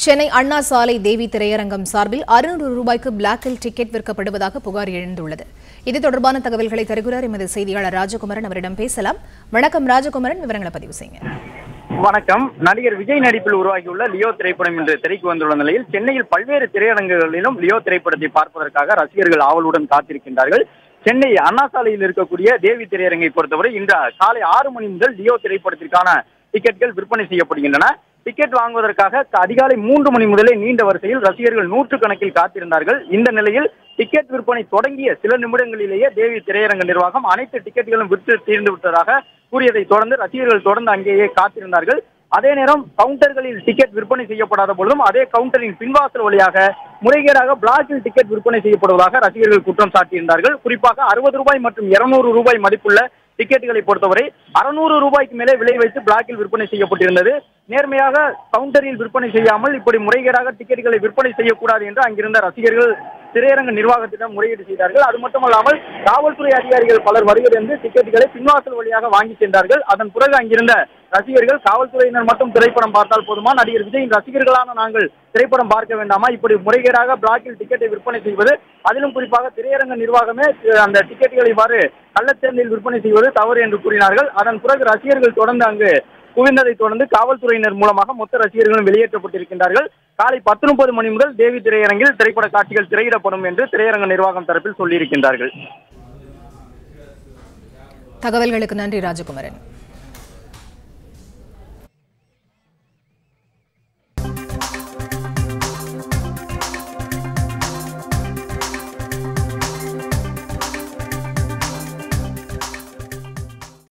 சென்னை அண்ணா சாலை தேவி திரையரங்கம் சார்பில் அறுநூறு ரூபாய்க்கு பிளாக்கில் டிக்கெட் விற்கப்படுவதாக புகார் எழுந்துள்ளது இது தொடர்பான தகவல்களை தருகிறார் எமது செய்தியாளர் ராஜகுமரன் அவரிடம் பேசலாம் வணக்கம் ராஜகுமரன் விவரங்களை பதிவு செய்யுங்க வணக்கம் நடிகர் விஜய் நடிப்பில் உருவாகியுள்ள லியோ திரைப்படம் இன்று திரைக்கு வந்துள்ள நிலையில் சென்னையில் பல்வேறு திரையரங்குகளிலும் லியோ திரைப்படத்தை பார்ப்பதற்காக ரசிகர்கள் ஆவலுடன் காத்திருக்கின்றார்கள் சென்னை அண்ணா சாலையில் இருக்கக்கூடிய தேவி திரையரங்கை பொறுத்தவரை இன்று காலை ஆறு மணி முதல் லியோ திரைப்படத்திற்கான டிக்கெட்கள் விற்பனை செய்யப்படுகின்றன டிக்கெட் வாங்குவதற்காக அதிகாலை மூன்று மணி முதலே நீண்ட வரிசையில் ரசிகர்கள் நூற்று கணக்கில் காத்திருந்தார்கள் இந்த நிலையில் டிக்கெட் விற்பனை தொடங்கிய சில நிமிடங்களிலேயே தேவி திரையரங்க நிர்வாகம் அனைத்து டிக்கெட்டுகளும் விற்று தீர்ந்து விட்டதாக கூறியதை தொடர்ந்து ரசிகர்கள் தொடர்ந்து அங்கேயே காத்திருந்தார்கள் அதே நேரம் கவுண்டர்களில் டிக்கெட் விற்பனை செய்யப்படாத பொழுதும் அதே கவுண்டரின் பின்வாசல் வழியாக முறைகேடாக பிளாக்கில் டிக்கெட் விற்பனை செய்யப்படுவதாக ரசிகர்கள் குற்றம் சாட்டியிருந்தார்கள் குறிப்பாக அறுபது ரூபாய் மற்றும் இருநூறு ரூபாய் மதிப்புள்ள டிக்கெட்டுகளை பொறுத்தவரை அறுநூறு ரூபாய்க்கு மேலே விலை வைத்து பிளாக்கில் விற்பனை செய்யப்பட்டிருந்தது நேர்மையாக கவுண்டரில் விற்பனை செய்யாமல் இப்படி முறைகேடாக டிக்கெட்டுகளை விற்பனை செய்யக்கூடாது என்று அங்கிருந்த ரசிகர்கள் திரையரங்க நிர்வாகத்திடம் முறையீடு செய்தார்கள் அது மட்டுமல்லாமல் காவல்துறை அதிகாரிகள் பலர் வருகிறது டிக்கெட்டுகளை பின்வாசல் வழியாக வாங்கி சென்றார்கள் அதன் பிறகு அங்கிருந்த ரசிகர்கள் காவல்துறையினர் மட்டும் திரைப்படம் பார்த்தால் போதுமா நடிகர் விஜயின் ரசிகர்களான நாங்கள் திரைப்படம் பார்க்க வேண்டாமா இப்படி முறைகேடாக பிளாக்கில் டிக்கெட்டை விற்பனை செய்வது அதிலும் குறிப்பாக திரையரங்க நிர்வாகமே அந்த டிக்கெட்டுகளை இவ்வாறு கள்ளத்தேர்ந்தில் விற்பனை செய்வது தவறு என்று கூறினார்கள் அதன் பிறகு ரசிகர்கள் தொடர்ந்து அங்கு குவிந்ததை தொடர்ந்து காவல்துறையினர் மூலமாக மொத்த ரசிகர்களும் வெளியேற்றப்பட்டிருக்கின்றார்கள் காலை பத்து முப்பது மணி முதல் தேவி திரையரங்கில் திரைப்பட காட்சிகள் திரையிடப்படும் என்று திரையரங்க நிர்வாகம் தரப்பில் சொல்லியிருக்கின்றார்கள் தகவல்களுக்கு நன்றி ராஜகுமரன்